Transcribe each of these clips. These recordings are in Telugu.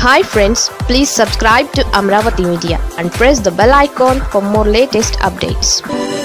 hi friends please subscribe to Amaravati media and press the bell icon for more latest updates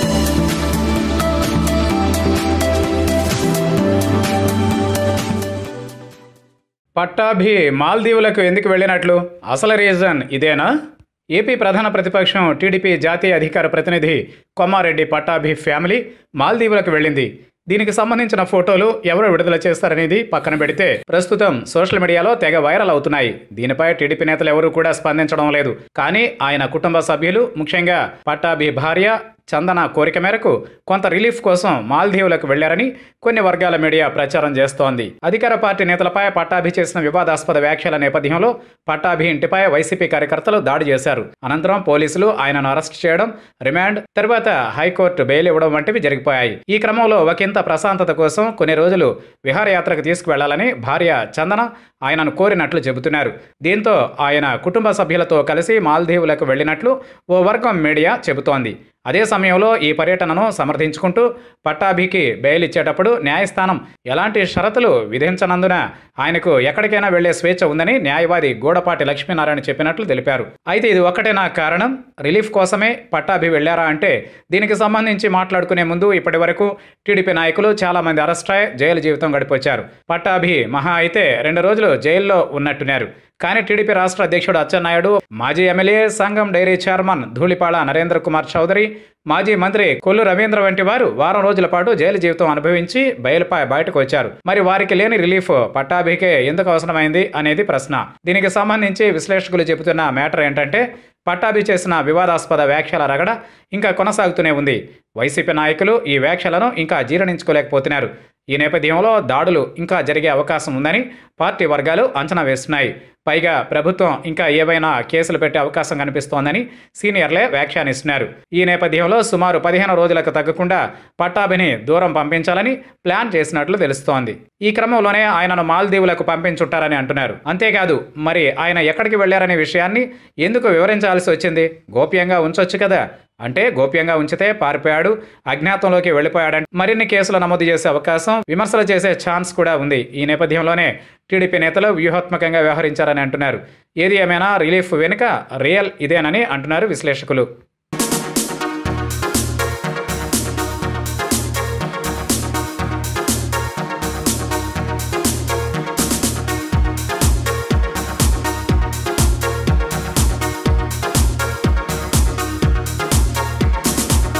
Pattabhi మాల్దీవులకు ఎందుకు వెళ్ళినట్లు అసలు రీజన్ ఇదేనా ఏపీ ప్రధాన ప్రతిపక్షం టీడీపీ జాతీయ అధికార ప్రతినిధి కొమ్మారెడ్డి పట్టాభి ఫ్యామిలీ మాల్దీవులకు వెళ్ళింది దీనికి సంబంధించిన ఫోటోలు ఎవరు విడుదల చేస్తారనేది పక్కన పెడితే ప్రస్తుతం సోషల్ మీడియాలో తెగ వైరల్ అవుతున్నాయి దీనిపై టీడీపీ నేతలు ఎవరూ కూడా స్పందించడం లేదు కానీ ఆయన కుటుంబ సభ్యులు ముఖ్యంగా పట్టాభి భార్య చందన కోరిక మేరకు కొంత రిలీఫ్ కోసం మాల్దీవులకు వెళ్లారని కొన్ని వర్గాల మీడియా ప్రచారం చేస్తోంది అధికార పార్టీ నేతలపై పట్టాభి చేసిన వివాదాస్పద వ్యాఖ్యల నేపథ్యంలో పట్టాభి ఇంటిపై వైసీపీ కార్యకర్తలు దాడి చేశారు అనంతరం పోలీసులు ఆయనను అరెస్ట్ చేయడం రిమాండ్ తర్వాత హైకోర్టు బెయిల్ ఇవ్వడం వంటివి జరిగిపోయాయి ఈ క్రమంలో ఒకంత ప్రశాంతత కోసం కొన్ని రోజులు విహారయాత్రకు తీసుకువెళ్లాలని భార్య చందన ఆయనను కోరినట్లు చెబుతున్నారు దీంతో ఆయన కుటుంబ సభ్యులతో కలిసి మాల్దీవులకు వెళ్లినట్లు ఓ వర్గం మీడియా చెబుతోంది అదే సమయంలో ఈ పర్యటనను సమర్థించుకుంటూ పట్టాభికి బెయిల్ ఇచ్చేటప్పుడు న్యాయస్థానం ఎలాంటి షరతులు విధించనందున ఆయనకు ఎక్కడికైనా వెళ్లే స్వేచ్ఛ ఉందని న్యాయవాది గూడపాటి లక్ష్మీనారాయణ చెప్పినట్లు తెలిపారు అయితే ఇది ఒక్కటేనా కారణం రిలీఫ్ కోసమే పట్టాభి వెళ్లారా అంటే దీనికి సంబంధించి మాట్లాడుకునే ముందు ఇప్పటి వరకు టీడీపీ నాయకులు చాలా మంది అరెస్ట్ అయి జైలు జీవితం గడిపొచ్చారు పట్టాభి మహా అయితే రెండు రోజులు జైల్లో ఉన్నట్టున్నారు కానీ టీడీపీ రాష్ట్ర అధ్యక్షుడు అచ్చెన్నాయుడు మాజీ MLA Sangam dairy chairman Dhulipala Narendra Kumar Chowdary మాజీ మంత్రి కొల్లు రవీంద్ర వంటి వారు వారం రోజుల పాటు జైలు జీవితం అనుభవించి బయలుపై బయటకు వచ్చారు మరి వారికి లేని రిలీఫ్ పట్టాభికే ఎందుకు అవసరమైంది అనేది ప్రశ్న దీనికి సంబంధించి విశ్లేషకులు చెబుతున్న మ్యాటర్ ఏంటంటే పట్టాభి చేసిన వివాదాస్పద వ్యాఖ్యల రగడ ఇంకా కొనసాగుతూనే ఉంది వైసీపీ నాయకులు ఈ వ్యాఖ్యలను ఇంకా జీర్ణించుకోలేకపోతున్నారు ఈ నేపథ్యంలో దాడులు ఇంకా జరిగే అవకాశం ఉందని పార్టీ వర్గాలు అంచనా వేస్తున్నాయి పైగా ప్రభుత్వం ఇంకా ఏవైనా కేసులు పెట్టే అవకాశం కనిపిస్తోందని సీనియర్లే వ్యాఖ్యానిస్తున్నారు ఈ నేపథ్యంలో సుమారు పదిహేను రోజులకు తగ్గకుండా పట్టాభిని దూరం పంపించాలని ప్లాన్ చేసినట్లు తెలుస్తోంది ఈ క్రమంలోనే ఆయనను మాల్దీవులకు పంపించుంటారని అంటున్నారు అంతేకాదు మరి ఆయన ఎక్కడికి వెళ్లారనే విషయాన్ని ఎందుకు వివరించాల్సి వచ్చింది గోప్యంగా ఉంచొచ్చు కదా అంటే గోప్యంగా ఉంచితే పారిపోయాడు అజ్ఞాతంలోకి వెళ్ళిపోయాడంటే మరిన్ని కేసులు నమోదు చేసే అవకాశం విమర్శలు చేసే ఛాన్స్ కూడా ఉంది ఈ నేపథ్యంలోనే టీడీపీ నేతలు వ్యూహాత్మకంగా వ్యవహరించారని అంటున్నారు ఏది ఏమైనా రిలీఫ్ వెనుక రియల్ ఇదేనని అంటున్నారు విశ్లేషకులు